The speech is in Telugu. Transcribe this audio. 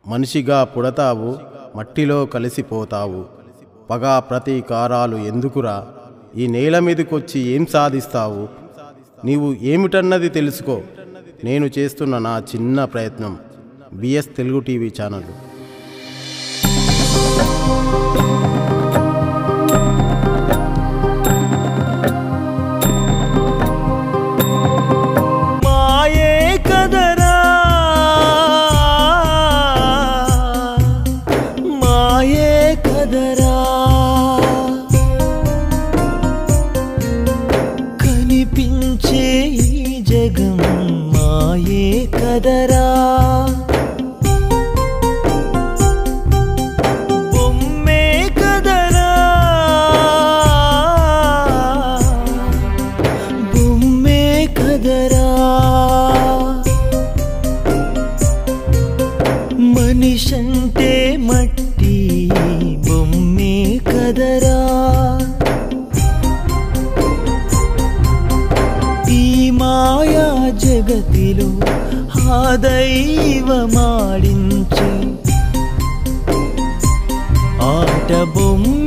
మనిషిగా పుడతావు మట్టిలో కలిసిపోతావు పగా ప్రతీకారాలు ఎందుకురా ఈ నేల మీదకొచ్చి ఏం సాధిస్తావు నీవు ఏమిటన్నది తెలుసుకో నేను చేస్తున్న నా చిన్న ప్రయత్నం బిఎస్ తెలుగు టీవీ ఛానల్ మాయే కదరా మాయే కదరా కనిపించే ఈ జగం మాయే కదరా బొమ్మే కదరా బొమ్మే కదరా మనిషంటే మట్టి బొమ్మే కదరా ఈ మాయా జగతిలో ఆ దైవమాడించే ఆట బొమ్మ